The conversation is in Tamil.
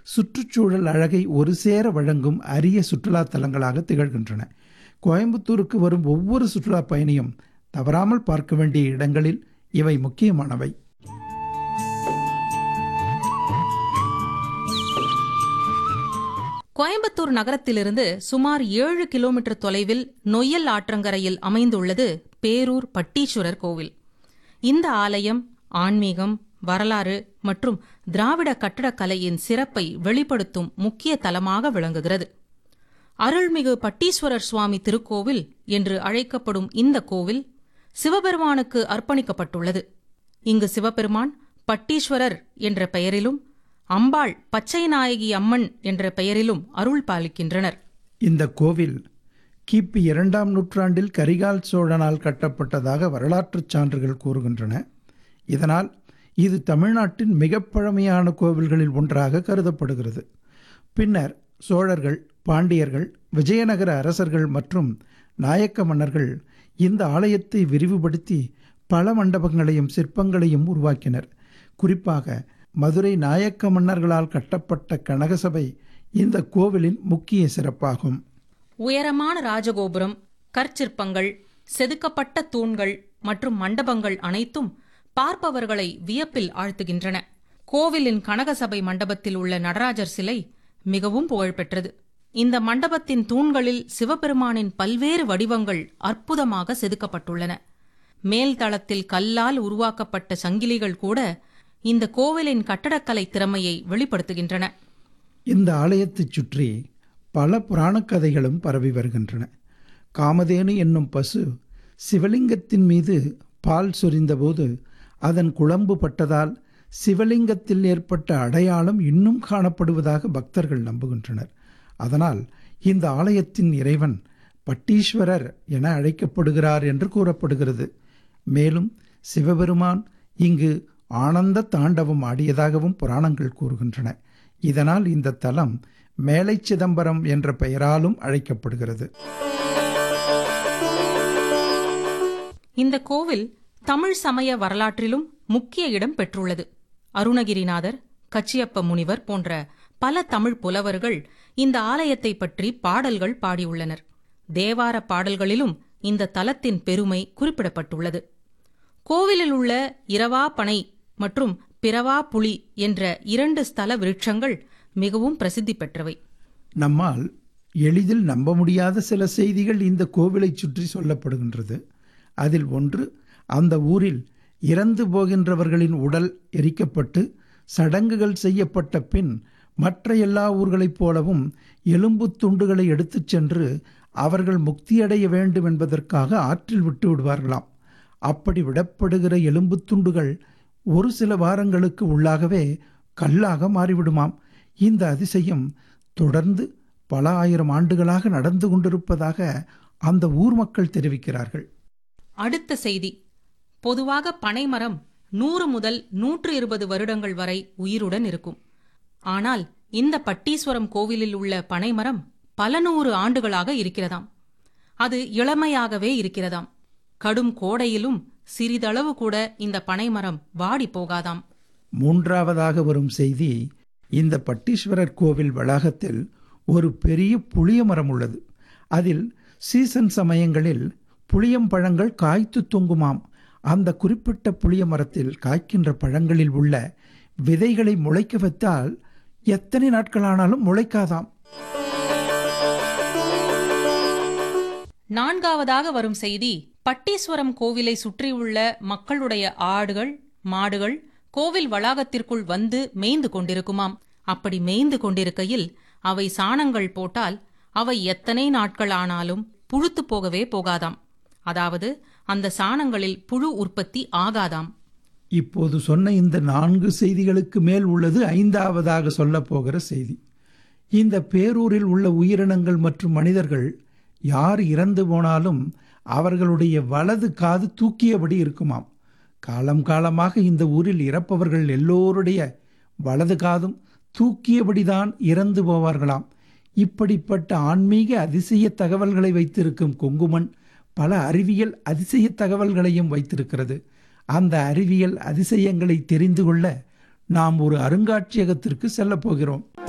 சுற்றுச்சூழல் அழகை ஒரு சேர வழங்கும் அரிய சுற்றுலா தலங்களாக திகழ்கின்றன கோயம்புத்தூருக்கு வரும் ஒவ்வொரு சுற்றுலா பயணியும் தவறாமல் பார்க்க வேண்டிய இடங்களில் இவை முக்கியமானவை கோயம்புத்தூர் நகரத்திலிருந்து சுமார் ஏழு கிலோமீட்டர் தொலைவில் நொய்யல் ஆற்றங்கரையில் அமைந்துள்ளது பேரூர் பட்டீஸ்வரர் கோவில் இந்த ஆலயம் ஆன்மீகம் வரலாறு மற்றும் திராவிட கட்டடக்கலையின் சிறப்பை வெளிப்படுத்தும் முக்கிய தலமாக விளங்குகிறது அருள்மிகு பட்டீஸ்வரர் சுவாமி திருக்கோவில் என்று அழைக்கப்படும் இந்த கோவில் சிவபெருமானுக்கு அர்ப்பணிக்கப்பட்டுள்ளது இங்கு சிவபெருமான் பட்டீஸ்வரர் என்ற பெயரிலும் அம்பாள் பச்சை நாயகி அம்மன் என்ற பெயரிலும் அருள் பாலிக்கின்றனர் இந்த கோவில் கிபி இரண்டாம் நூற்றாண்டில் கரிகால் சோழனால் கட்டப்பட்டதாக வரலாற்றுச் சான்றுகள் கூறுகின்றன இதனால் இது தமிழ்நாட்டின் மிக பழமையான கோவில்களில் ஒன்றாக கருதப்படுகிறது பின்னர் சோழர்கள் பாண்டியர்கள் விஜயநகர அரசர்கள் மற்றும் நாயக்க மன்னர்கள் இந்த ஆலயத்தை விரிவுபடுத்தி பல மண்டபங்களையும் சிற்பங்களையும் உருவாக்கினர் குறிப்பாக மதுரை நாயக்க மன்னர்களால் கட்டப்பட்ட கனகசபை இந்த கோவிலின் முக்கிய சிறப்பாகும் உயரமான ராஜகோபுரம் கற்சிற்பங்கள் செதுக்கப்பட்ட தூண்கள் மற்றும் மண்டபங்கள் அனைத்தும் பார்ப்பவர்களை வியப்பில் ஆழ்த்துகின்றன கோவிலின் கனகசபை மண்டபத்தில் உள்ள நடராஜர் சிலை மிகவும் புகழ்பெற்றது இந்த மண்டபத்தின் தூண்களில் சிவபெருமானின் பல்வேறு வடிவங்கள் அற்புதமாக செதுக்கப்பட்டுள்ளன மேல் தளத்தில் கல்லால் உருவாக்கப்பட்ட சங்கிலிகள் கூட இந்த கோவிலின் கட்டடக்கலை திறமையை வெளிப்படுத்துகின்றன இந்த ஆலயத்தைச் சுற்றி பல புராணக் கதைகளும் பரவி வருகின்றன காமதேனு என்னும் பசு சிவலிங்கத்தின் மீது பால் சொரிந்தபோது அதன் குழம்பு பட்டதால் சிவலிங்கத்தில் ஏற்பட்ட அடையாளம் இன்னும் காணப்படுவதாக பக்தர்கள் நம்புகின்றனர் அதனால் இந்த ஆலயத்தின் இறைவன் பட்டீஸ்வரர் என அழைக்கப்படுகிறார் என்று கூறப்படுகிறது மேலும் சிவபெருமான் இங்கு ஆனந்த தாண்டவம் ஆடியதாகவும் புராணங்கள் கூறுகின்றன இதனால் இந்த தலம் மேலை சிதம்பரம் என்ற பெயராலும் அழைக்கப்படுகிறது இந்த கோவில் தமிழ் சமய வரலாற்றிலும் முக்கிய இடம் பெற்றுள்ளது அருணகிரிநாதர் கச்சியப்ப முனிவர் போன்ற பல தமிழ் புலவர்கள் இந்த ஆலயத்தை பற்றி பாடல்கள் பாடியுள்ளனர் தேவார பாடல்களிலும் இந்த தலத்தின் பெருமை குறிப்பிடப்பட்டுள்ளது கோவிலில் உள்ள இரவா பனை மற்றும் பிறவா புலி என்ற இரண்டு ஸ்தல விருட்சங்கள் மிகவும் பிரசித்தி பெற்றவை நம்மால் எளிதில் நம்ப முடியாத சில செய்திகள் இந்த கோவிலைச் சுற்றி சொல்லப்படுகின்றது அதில் ஒன்று அந்த ஊரில் இறந்து போகின்றவர்களின் உடல் எரிக்கப்பட்டு சடங்குகள் செய்யப்பட்ட பின் மற்ற எல்லா ஊர்களைப் போலவும் எலும்புத் துண்டுகளை எடுத்துச் சென்று அவர்கள் முக்தியடைய வேண்டும் என்பதற்காக ஆற்றில் விட்டு விடுவார்களாம் அப்படி விடப்படுகிற எலும்புத் துண்டுகள் ஒரு சில வாரங்களுக்கு உள்ளாகவே கல்லாக மாறிவிடுமாம் இந்த அதிசயம் தொடர்ந்து பல ஆயிரம் ஆண்டுகளாக நடந்து கொண்டிருப்பதாக அந்த ஊர் மக்கள் தெரிவிக்கிறார்கள் அடுத்த செய்தி பொதுவாக பனைமரம் நூறு முதல் நூற்று இருபது வருடங்கள் வரை உயிருடன் இருக்கும் ஆனால் இந்த பட்டீஸ்வரம் கோவிலில் உள்ள பனைமரம் பல நூறு ஆண்டுகளாக இருக்கிறதாம் அது இளமையாகவே இருக்கிறதாம் கடும் கோடையிலும் சிறிதளவு கூட இந்த பனைமரம் வாடி போகாதாம் மூன்றாவதாக வரும் செய்தி இந்த பட்டீஸ்வரர் கோவில் வளாகத்தில் ஒரு பெரிய புளிய மரம் உள்ளது அதில் சீசன் சமயங்களில் புளியம்பழங்கள் காய்த்து தொங்குமாம் அந்த குறிப்பிட்ட புளிய மரத்தில் காய்க்கின்ற பழங்களில் உள்ள விதைகளை முளைக்க வைத்தால் எத்தனை நாட்களானாலும் முளைக்காதாம் நான்காவதாக வரும் செய்தி பட்டீஸ்வரம் கோவிலை சுற்றியுள்ள மக்களுடைய ஆடுகள் மாடுகள் கோவில் வளாகத்திற்குள் வந்து மேய்ந்து கொண்டிருக்குமாம் அப்படி மேய்ந்து கொண்டிருக்கையில் அவை சாணங்கள் போட்டால் அவை எத்தனை நாட்கள் ஆனாலும் புழுத்து போகவே போகாதாம் அதாவது அந்த சாணங்களில் புழு உற்பத்தி ஆகாதாம் இப்போது சொன்ன இந்த நான்கு செய்திகளுக்கு மேல் உள்ளது ஐந்தாவதாக சொல்லப் போகிற செய்தி இந்த பேரூரில் உள்ள உயிரினங்கள் மற்றும் மனிதர்கள் யார் இறந்து போனாலும் அவர்களுடைய வலது காது தூக்கியபடி இருக்குமாம் காலம் காலமாக இந்த ஊரில் இறப்பவர்கள் எல்லோருடைய வலது காதும் தூக்கியபடிதான் இறந்து போவார்களாம் இப்படிப்பட்ட ஆன்மீக அதிசய தகவல்களை வைத்திருக்கும் கொங்குமன் பல அறிவியல் அதிசய தகவல்களையும் வைத்திருக்கிறது அந்த அறிவியல் அதிசயங்களை தெரிந்து கொள்ள நாம் ஒரு அருங்காட்சியகத்திற்கு செல்லப் போகிறோம்